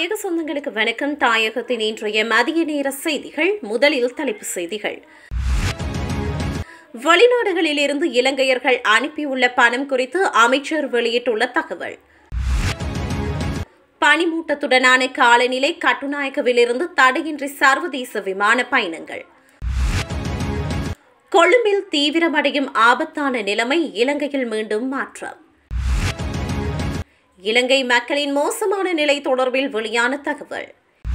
தாயக சொந்தங்களுக்கு வணக்கம் தாயகத்தின் இன்றைய மதிய நேர செய்திகள் முதலில் தலைப்புச் செய்திகள் வெளிநாடுகளில் இருந்து இலங்கையர்கள் அனுப்பியுள்ள பணம் குறித்து அமைச்சர் வெளியிட்டுள்ள தகவல் பனிமூட்டத்துடனான காலநிலை கட்டுநாயக்கவிலிருந்து தடையின்றி சர்வதேச விமான பயணங்கள் கொழும்பில் தீவிரமடையும் ஆபத்தான நிலைமை இலங்கையில் மீண்டும் மாற்றம் இலங்கை மக்களின் மோசமான நிலை தொடர்பில் வெளியான தகவல்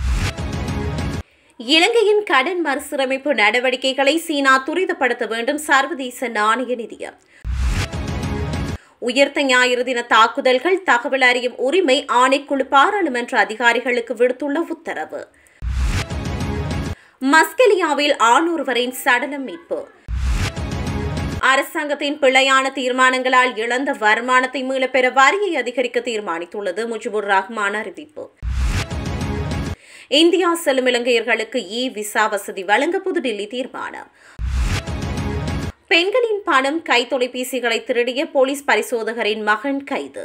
இலங்கையின் கடன் மறுசீரமைப்பு நடவடிக்கைகளை சீனா துரிதப்படுத்த வேண்டும் சர்வதேச நாணய நிதியம் உயர்த்த ஞாயிறு தின தாக்குதல்கள் தகவல் அறியும் உரிமை ஆணைக்குழு பாராளுமன்ற அதிகாரிகளுக்கு விடுத்துள்ள உத்தரவு மஸ்கெலியாவில் ஆணொருவரின் சடலம் மீட்பு அரசாங்கத்தின் பிழையான தீர்மானங்களால் இழந்த வருமானத்தை மீளப்பெற வரியை அதிகரிக்க தீர்மானித்துள்ளது முஜிபுர் ரஹ்மான் அறிவிப்பு இந்தியா செல்லும் இலங்கையர்களுக்கு இ விசா வசதி வழங்க புதுடில்லி தீர்மானம் பெண்களின் பணம் கை தொலைபேசிகளை திருடிய போலீஸ் பரிசோதகரின் மகன் கைது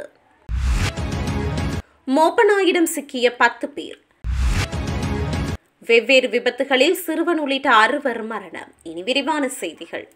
மோப்பனாயிடம் சிக்கிய பத்து பேர் வெவ்வேறு விபத்துகளில் சிறுவன் உள்ளிட்ட அறுவர் மரணம் இனி விரிவான செய்திகள்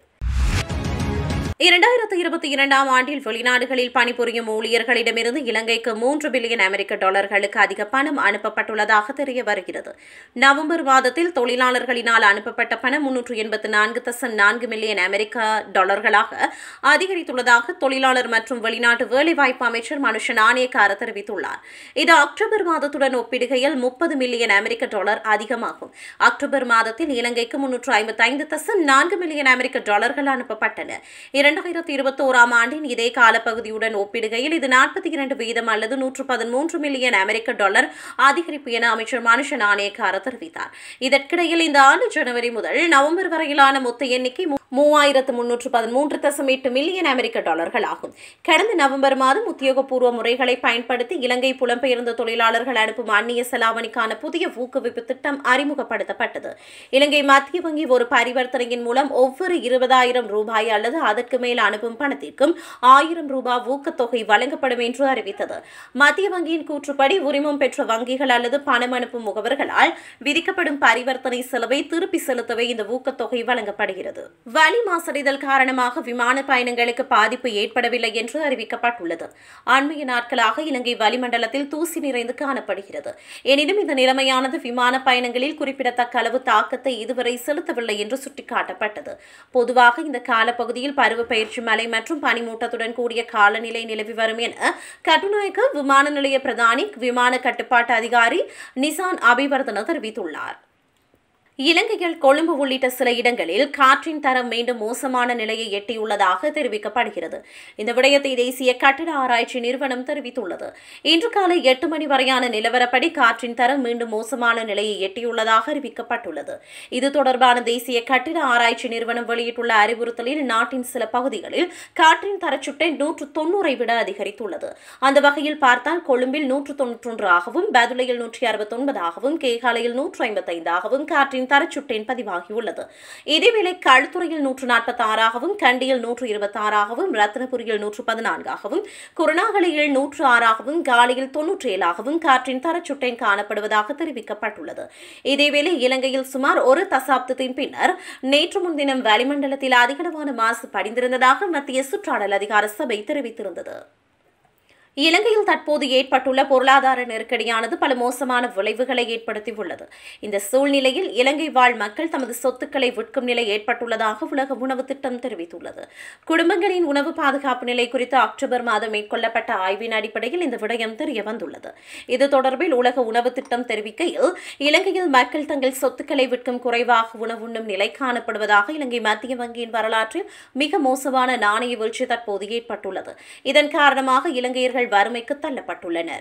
இரண்டாயிரத்து இருபத்தி இரண்டாம் ஆண்டில் வெளிநாடுகளில் பணிபுரியும் ஊழியர்களிடமிருந்து இலங்கைக்கு மூன்று பில்லியன் அமெரிக்க டாலர்களுக்கு அதிக பணம் அனுப்பப்பட்டுள்ளதாக தெரிய வருகிறது நவம்பர் மாதத்தில் தொழிலாளர்களினால் அனுப்பப்பட்ட பணம் முன்னூற்று எண்பத்து நான்கு தசம் நான்கு மில்லியன் அமெரிக்க டாலர்களாக அதிகரித்துள்ளதாக தொழிலாளர் மற்றும் வெளிநாட்டு வேலைவாய்ப்பு அமைச்சர் மனுஷ நாணயக்கார தெரிவித்துள்ளார் இது அக்டோபர் மாதத்துடன் ஒப்பிடுகையில் முப்பது மில்லியன் அமெரிக்க டாலர் அதிகமாகும் அக்டோபர் மாதத்தில் இலங்கைக்கு முன்னூற்று ஐம்பத்தி ஐந்து தசம் நான்கு மில்லியன் அமெரிக்க டாலர்கள் அனுப்பப்பட்டன இரண்டாயிரத்தி இருபத்தி ஓராம் ஆண்டின் இதே காலப்பகுதியுடன் ஒப்பிடுகையில் இது நாற்பத்தி இரண்டு வீதம் அல்லது நூற்று பதிமூன்று மில்லியன் அமெரிக்க டாலர் அதிகரிப்பு என அமைச்சர் மனுஷ நாணயக்கார தெரிவித்தார் இதற்கிடையில் இந்த ஆண்டு ஜனவரி முதல் நவம்பர் வரையிலான மொத்த எண்ணிக்கை மூவாயிரத்து முன்னூற்று பதிமூன்று தசம் எட்டு மில்லியன் அமெரிக்க டாலர்கள் ஆகும் கடந்த நவம்பர் மாதம் உத்தியோகபூர்வ முறைகளை பயன்படுத்தி இலங்கை புலம்பெயர்ந்த தொழிலாளர்கள் அனுப்பும் அந்நிய செலாவணிக்கான புதிய ஊக்குவிப்பு திட்டம் அறிமுகப்படுத்தப்பட்டது இலங்கை மத்திய வங்கி ஒரு பரிவர்த்தனையின் மூலம் ஒவ்வொரு இருபதாயிரம் ரூபாய் அல்லது அதற்கு மேல் அனுப்பும் பணத்திற்கும் ஆயிரம் ரூபாய் ஊக்கத்தொகை வழங்கப்படும் என்று அறிவித்தது மத்திய வங்கியின் கூற்றுப்படி உரிமம் பெற்ற வங்கிகள் அல்லது பணம் அனுப்பும் முகவர்களால் விதிக்கப்படும் பரிவர்த்தனை செலவை திருப்பி செலுத்தவே இந்த ஊக்கத்தொகை வழங்கப்படுகிறது வலி மாசடைதல் காரணமாக விமான பயணங்களுக்கு பாதிப்பு ஏற்படவில்லை என்று அறிவிக்கப்பட்டுள்ளது அண்மைய நாட்களாக இலங்கை வளிமண்டலத்தில் தூசி நிறைந்து காணப்படுகிறது எனினும் இந்த நிலைமையானது விமான பயணங்களில் குறிப்பிடத்தக்க அளவு தாக்கத்தை இதுவரை செலுத்தவில்லை என்று சுட்டிக்காட்டப்பட்டது பொதுவாக இந்த காலப்பகுதியில் பருவ பயிற்சி மழை மற்றும் பனிமூட்டத்துடன் கூடிய காலநிலை நிலவி வரும் என கட்டுநாயக்க விமான நிலைய பிரதானி விமான கட்டுப்பாட்டு அதிகாரி நிசான் அபிவர்தன தெரிவித்துள்ளார் இலங்கையில் கொழும்பு உள்ளிட்ட சில இடங்களில் காற்றின் தரம் மீண்டும் மோசமான நிலையை எட்டியுள்ளதாக தெரிவிக்கப்படுகிறது இந்த விடயத்தை தேசிய கட்டிட ஆராய்ச்சி நிறுவனம் தெரிவித்துள்ளது இன்று காலை எட்டு மணி வரையான நிலவரப்படி காற்றின் தரம் மீண்டும் மோசமான நிலையை எட்டியுள்ளதாக அறிவிக்கப்பட்டுள்ளது இது தொடர்பான தேசிய கட்டிட ஆராய்ச்சி நிறுவனம் வெளியிட்டுள்ள அறிவுறுத்தலில் நாட்டின் சில பகுதிகளில் காற்றின் தரச்சுட்டை நூற்று தொன்னூறை விட அதிகரித்துள்ளது அந்த வகையில் பார்த்தால் கொழும்பில் நூற்று தொன்னூற்றொன்றாகவும் பதுளையில் நூற்றி அறுபத்தொன்பதாகவும் கேகாலையில் நூற்று ஐம்பத்தைந்தாகவும் காற்றின் தரச்சுட்டேன் பதிவாகியுள்ளது இதேவேளை களுத்துறையில் நூற்று நாற்பத்தி ஆறாகவும் கண்டியில் நூற்று இருபத்தி ஆறாகவும் ரத்னபுரியில் நூற்று பதினான்காகவும் குருணாகலையில் நூற்று ஆறாகவும் காலியில் தொன்னூற்றி ஏழாகவும் காற்றின் தரச்சுட்டேன் காணப்படுவதாக தெரிவிக்கப்பட்டுள்ளது இதேவேளை இலங்கையில் சுமார் ஒரு தசாப்தத்தின் பின்னர் நேற்று முன்தினம் வளிமண்டலத்தில் அதிகளவான மாசு படிந்திருந்ததாக மத்திய சுற்றாடல் அதிகார சபை தெரிவித்திருந்தது இலங்கையில் தற்போது ஏற்பட்டுள்ள பொருளாதார நெருக்கடியானது பல மோசமான விளைவுகளை ஏற்படுத்தியுள்ளது இந்த சூழ்நிலையில் இலங்கை வாழ் மக்கள் தமது சொத்துக்களை விற்கும் நிலை ஏற்பட்டுள்ளதாக உலக உணவு திட்டம் தெரிவித்துள்ளது குடும்பங்களின் உணவு பாதுகாப்பு நிலை குறித்து அக்டோபர் மாதம் மேற்கொள்ளப்பட்ட ஆய்வின் அடிப்படையில் இந்த விடயம் தெரிய வந்துள்ளது இது தொடர்பில் உலக உணவு திட்டம் தெரிவிக்கையில் இலங்கையில் மக்கள் தங்கள் சொத்துக்களை விற்கும் குறைவாக உணவு உண்ணும் நிலை காணப்படுவதாக இலங்கை மத்திய வங்கியின் வரலாற்றில் மிக மோசமான நாணய வீழ்ச்சி தற்போது ஏற்பட்டுள்ளது இதன் காரணமாக இலங்கையர்கள் வறுமைக்கு தள்ளப்பட்டுள்ளனர்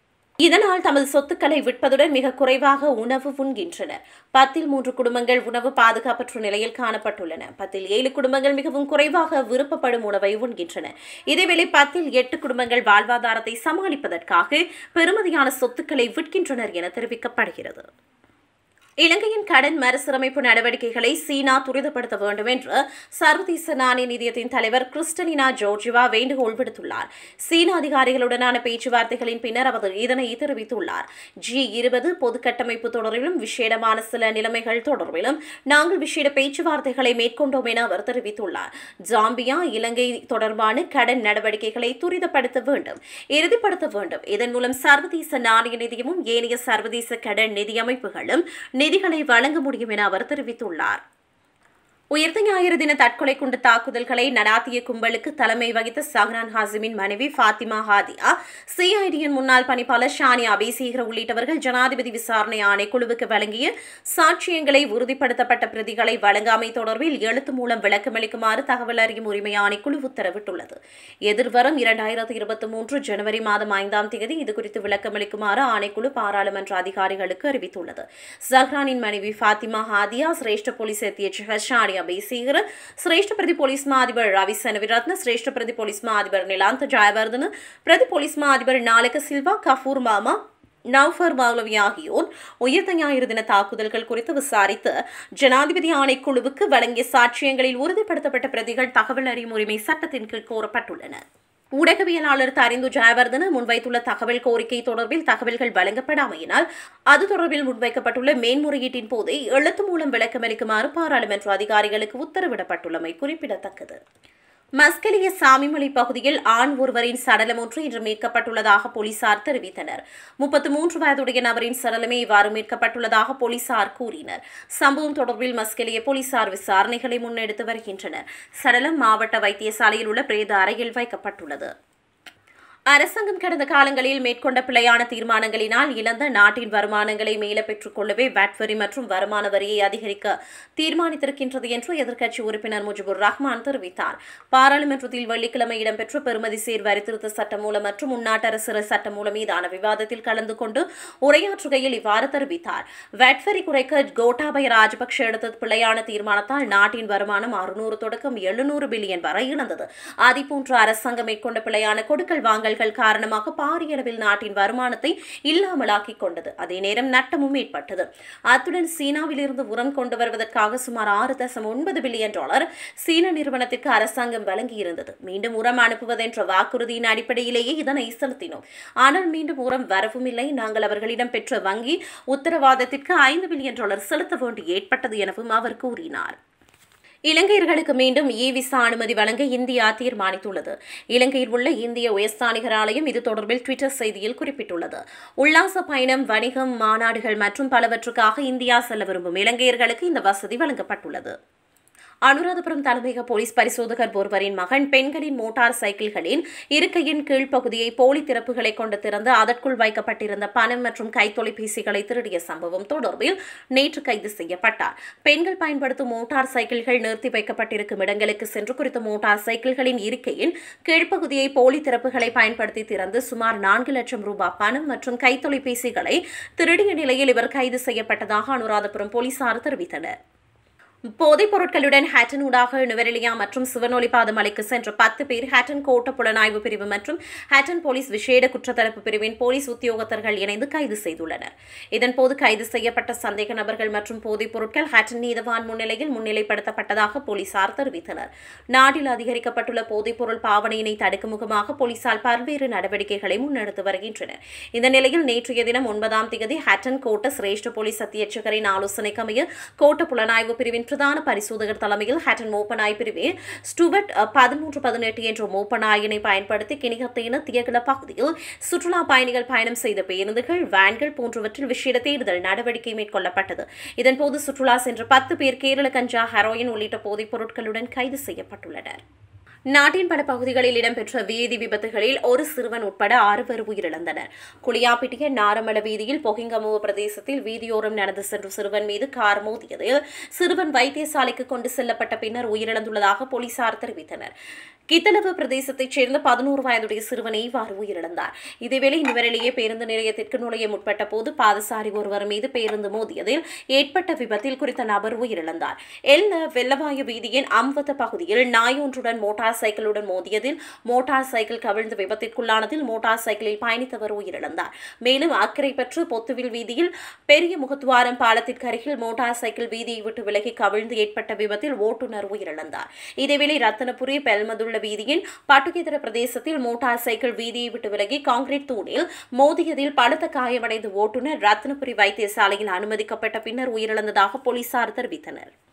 இதனால் தமது சொத்துக்களை விற்பதுடன் மிக குறைவாக உணவு உண்கின்றனர் பத்தில் மூன்று குடும்பங்கள் உணவு பாதுகாப்பற்ற நிலையில் காணப்பட்டுள்ளன பத்தில் ஏழு குடும்பங்கள் மிகவும் குறைவாக விருப்பப்படும் உணவை உண்கின்றன இதேவேளை பத்தில் எட்டு குடும்பங்கள் வாழ்வாதாரத்தை சமாளிப்பதற்காக பெருமதியான சொத்துக்களை விற்கின்றனர் என தெரிவிக்கப்படுகிறது இலங்கையின் கடன் மறுசீரமைப்பு நடவடிக்கைகளை சீனா துரிதப்படுத்த வேண்டும் என்று சர்வதேச நாணய நிதியத்தின் தலைவர் கிறிஸ்டலினா ஜோர்ஜிவா வேண்டுகோள் விடுத்துள்ளார் சீன அதிகாரிகளுடனான பேச்சுவார்த்தைகளின் பின்னர் அவர் இதனை தெரிவித்துள்ளார் ஜி இருபது பொது கட்டமைப்பு தொடர்பிலும் விசேடமான சில நிலைமைகள் தொடர்பிலும் நாங்கள் விசேட பேச்சுவார்த்தைகளை மேற்கொண்டோம் என அவர் தெரிவித்துள்ளார் ஜாம்பியா இலங்கை தொடர்பான கடன் நடவடிக்கைகளை துரிதப்படுத்த வேண்டும் இறுதிப்படுத்த வேண்டும் இதன் மூலம் சர்வதேச நாணய நிதியமும் ஏனைய சர்வதேச கடன் நிதி அமைப்புகளும் நிதிகளை வழங்க முடியும் என அவர் தெரிவித்துள்ளார் உயிர்த்த ஞாயிறு தின தற்கொலை குண்டு தாக்குதல்களை நடாத்திய கும்பலுக்கு தலைமை வகித்த சஹ்ரான் ஹாசிமின் மனைவி ஃபாத்திமா ஹாதியா சிஐடியின் முன்னாள் பணிப்பாளர் ஷானியா அபிசேகர் உள்ளிட்டவர்கள் ஜனாதிபதி விசாரணை ஆணைக்குழுவுக்கு வழங்கிய சாட்சியங்களை உறுதிப்படுத்தப்பட்ட பிரதிகளை வழங்காமை தொடர்பில் எழுத்து மூலம் விளக்கமளிக்குமாறு தகவல் அறியும் உரிமை ஆணைக்குழு உத்தரவிட்டுள்ளது எதிர்வரும் இரண்டாயிரத்தி இருபத்தி மூன்று ஜனவரி மாதம் ஐந்தாம் தேதி இதுகுறித்து விளக்கமளிக்குமாறு ஆணைக்குழு பாராளுமன்ற அதிகாரிகளுக்கு அறிவித்துள்ளது சஹ்ரானின் மனைவி ஃபாத்திமா ஹாதியா சிரேஷ்ட போலீஸ் அத்தியட்சகர் ஷானியா ಬೇಸೀಗರ ಶ್ರೇಷ್ಠ ಪ್ರತಿ ಪೊಲೀಸ್ ಮಹಾಧಿಪರ್ ರವಿ ಸನವಿರತ್ನ ಶ್ರೇಷ್ಠ ಪ್ರತಿ ಪೊಲೀಸ್ ಮಹಾಧಿಪರ್ ನಿಲಾಂತ ಜಯವರ್ಧನ ಪ್ರತಿ ಪೊಲೀಸ್ ಮಹಾಧಿಪர் நாலக சில்வா கஃபூர் மாமா நவ்ஃபர் மாலவி ஆகியோர் உயிர்த்த ஞாயிறு தின தாக்குதல்கள் குறித்து விசாரித்து ஜனாதிபதி ஆணைக்குழுவுக்கு வழங்கிய சாட்சியங்களில் உறுதிப்படுத்தப்பட்ட பிரதிகள் தகவல் அறியும் உரிமை சட்டத்தின் கீழ் கோரப்பட்டுள்ளன ஊடகவியலாளர் தரிந்து ஜெயவர்தன முன்வைத்துள்ள தகவல் கோரிக்கை தொடர்பில் தகவல்கள் வழங்கப்படாமையினால் அது தொடர்பில் முன்வைக்கப்பட்டுள்ள மேன்முறையீட்டின் போதே எழுத்து மூலம் விளக்கமளிக்குமாறு பாராளுமன்ற அதிகாரிகளுக்கு உத்தரவிடப்பட்டுள்ளமை குறிப்பிடத்தக்கது மஸ்கலிய சாமிமலை பகுதியில் ஆண் ஒருவரின் சடலம் ஒன்று இன்று மீட்கப்பட்டுள்ளதாக போலீசார் தெரிவித்தனர் முப்பத்து மூன்று வயதுடைய நபரின் சடலமே இவ்வாறு மீட்கப்பட்டுள்ளதாக போலீசார் கூறினர் சம்பவம் தொடர்பில் மஸ்கலிய போலீசார் விசாரணைகளை முன்னெடுத்து வருகின்றனர் சடலம் மாவட்ட வைத்தியசாலையில் உள்ள பிரேத அறையில் வைக்கப்பட்டுள்ளது அரசாங்கம் கடந்த காலங்களில் மேற்கொண்ட பிழையான தீர்மானங்களினால் இழந்த நாட்டின் வருமானங்களை மேல பெற்றுக் கொள்ளவே வாட் வரி மற்றும் வருமான வரியை அதிகரிக்க தீர்மானித்திருக்கின்றது என்று எதிர்க்கட்சி உறுப்பினர் முஜிபுர் ரஹ்மான் தெரிவித்தார் பாராளுமன்றத்தில் வெள்ளிக்கிழமை இடம்பெற்ற பெறுமதி சேர் வரி திருத்த சட்டமூலம் மற்றும் உள்நாட்டு அரசு சட்டமூலம் மீதான விவாதத்தில் கலந்து கொண்டு உரையாற்றுகையில் இவ்வாறு தெரிவித்தார் வாட் வரி குறைக்க கோட்டாபய ராஜபக்ஷ எடுத்த பிழையான தீர்மானத்தால் நாட்டின் வருமானம் அறுநூறு தொடக்கம் எழுநூறு பில்லியன் வரை இழந்தது அதேபோன்று அரசாங்கம் மேற்கொண்ட பிழையான கொடுக்கல் வாங்கல்கள் காரணமாக பாரிய அளவில் நாட்டின் வருமானத்தை இல்லாமலாக்கிக் கொண்டது அதே நேரம் நட்டமும் ஏற்பட்டது அத்துடன் சீனாவிலிருந்து உரம் கொண்டு வருவதற்காக சுமார் ஆறு தசம் ஒன்பது பில்லியன் டாலர் சீன நிறுவனத்திற்கு அரசாங்கம் வழங்கியிருந்தது மீண்டும் உரம் அனுப்புவதென்ற வாக்குறுதியின் அடிப்படையிலேயே இதனை செலுத்தினோம் ஆனால் மீண்டும் உரம் வரவும் இல்லை நாங்கள் அவர்களிடம் பெற்ற வங்கி உத்தரவாதத்திற்கு ஐந்து பில்லியன் டாலர் செலுத்த வேண்டி ஏற்பட்டது எனவும் அவர் கூறினார் இலங்கையர்களுக்கு மீண்டும் இ விசா அனுமதி வழங்க இந்தியா தீர்மானித்துள்ளது இலங்கையில் உள்ள இந்திய உயர்ஸ்தானிகர் ஆலயம் இது தொடர்பில் ட்விட்டர் செய்தியில் குறிப்பிட்டுள்ளது உல்லாச பயணம் வணிகம் மாநாடுகள் மற்றும் பலவற்றுக்காக இந்தியா செல்ல விரும்பும் இலங்கையர்களுக்கு இந்த வசதி வழங்கப்பட்டுள்ளது அனுராதபுரம் தலைமையக போலீஸ் பரிசோதகர் ஒருவரின் மகன் பெண்களின் மோட்டார் சைக்கிள்களின் இருக்கையின் கீழ்ப்பகுதியை போலி திறப்புகளை கொண்டு திறந்து அதற்குள் வைக்கப்பட்டிருந்த பணம் மற்றும் கைத்தொலைபேசிகளை திருடிய சம்பவம் தொடர்பில் நேற்று கைது செய்யப்பட்டார் பெண்கள் பயன்படுத்தும் மோட்டார் சைக்கிள்கள் நிறுத்தி வைக்கப்பட்டிருக்கும் இடங்களுக்கு சென்று குறித்த மோட்டார் சைக்கிள்களின் இருக்கையின் கீழ்ப்பகுதியை போலி திறப்புகளை பயன்படுத்தி திறந்து சுமார் நான்கு லட்சம் ரூபாய் பணம் மற்றும் கைத்தொலைபேசிகளை திருடிய நிலையில் இவர் கைது செய்யப்பட்டதாக அனுராதபுரம் போலீசார் தெரிவித்தனர் போதைப் பொருட்களுடன் ஹேட்டன் ஊடாக நுவரெலியா மற்றும் சிவனொலிபாத மலைக்கு சென்ற பத்து பேர் ஹேட்டன் கோட்ட புலனாய்வு பிரிவு மற்றும் ஹேட்டன் போலீஸ் விசேட குற்றத்தடுப்பு பிரிவின் போலீஸ் உத்தியோகத்தர்கள் இணைந்து கைது செய்துள்ளனர் இதன்போது கைது செய்யப்பட்ட சந்தேக நபர்கள் மற்றும் போதைப் பொருட்கள் ஹேட்டன் நீதவான் முன்னிலையில் முன்னிலைப்படுத்தப்பட்டதாக போலீசார் தெரிவித்தனர் நாட்டில் அதிகரிக்கப்பட்டுள்ள போதைப் பொருள் பாவனையினை தடுக்கும் முகமாக போலீசார் பல்வேறு நடவடிக்கைகளை முன்னெடுத்து வருகின்றனர் இந்த நிலையில் நேற்றைய தினம் ஒன்பதாம் தேதி ஹேட்டன் கோட்ட சிரேஷ்ட போலீஸ் அத்தியட்சகரின் ஆலோசனைக்கமைய கோட்ட புலனாய்வு பிரிவின் பிரதான பரிசோதகர் தலைமையில் ஹேட்டன் மோப்பனாய் பிரிவில் ஸ்டூவர்ட் பதிமூன்று பதினெட்டு என்ற மோப்பனாயினை பயன்படுத்தி கிணிகத்தேன தியகல பகுதியில் சுற்றுலா பயணிகள் பயணம் செய்த பேருந்துகள் வேன்கள் போன்றவற்றில் விசேட தேடுதல் நடவடிக்கை மேற்கொள்ளப்பட்டது இதன்போது சுற்றுலா சென்ற பத்து பேர் கேரள கஞ்சா ஹெரோயின் உள்ளிட்ட போதைப் பொருட்களுடன் கைது செய்யப்பட்டுள்ளனர் நாட்டின் பல பகுதிகளில் இடம்பெற்ற வீதி விபத்துகளில் ஒரு சிறுவன் உட்பட ஆறு பேர் உயிரிழந்தனர் குளியாப்பிட்டிய நாரமல வீதியில் பொகிங்கமுவ பிரதேசத்தில் வீதியோரம் நடந்து சென்ற சிறுவன் மீது கார் மோதியதில் சிறுவன் வைத்தியசாலைக்கு கொண்டு செல்லப்பட்ட பின்னர் உயிரிழந்துள்ளதாக போலீசார் தெரிவித்தனர் கித்தளவு பிரதேசத்தைச் சேர்ந்த பதினோரு வயதுடைய சிறுவனை இவ்வாறு உயிரிழந்தார் இதேவேளை நுவரெலியே பேருந்து நிலையத்திற்கு நுழைய முற்பட்ட போது பாதசாரி ஒருவர் மீது பேருந்து மோதியதில் ஏற்பட்ட விபத்தில் குறித்த நபர் உயிரிழந்தார் எல்ல வெள்ளவாயு வீதியின் அம்வத்த பகுதியில் நாய் ஒன்றுடன் மோட்டார் மோட்டார் சைக்கிளுடன் மோதியதில் மோட்டார் சைக்கிள் கவிழ்ந்து விபத்திற்குள்ளானதில் மோட்டார் சைக்கிளில் பயணித்தவர் உயிரிழந்தார் மேலும் அக்கறை பெற்று பொத்துவில் வீதியில் பெரிய முகத்துவாரம் பாலத்திற்கு அருகில் மோட்டார் சைக்கிள் வீதியை விட்டு விலகி கவிழ்ந்து ஏற்பட்ட விபத்தில் ஓட்டுநர் உயிரிழந்தார் இதேவேளை ரத்தனபுரி பெல்மதுள்ள வீதியின் பட்டுகேதர பிரதேசத்தில் மோட்டார் சைக்கிள் வீதியை விட்டு விலகி கான்கிரீட் தூணில் மோதியதில் பலத்த காயமடைந்த ஓட்டுநர் ரத்னபுரி வைத்தியசாலையில் அனுமதிக்கப்பட்ட பின்னர் உயிரிழந்ததாக போலீசார் தெரிவித்தனர்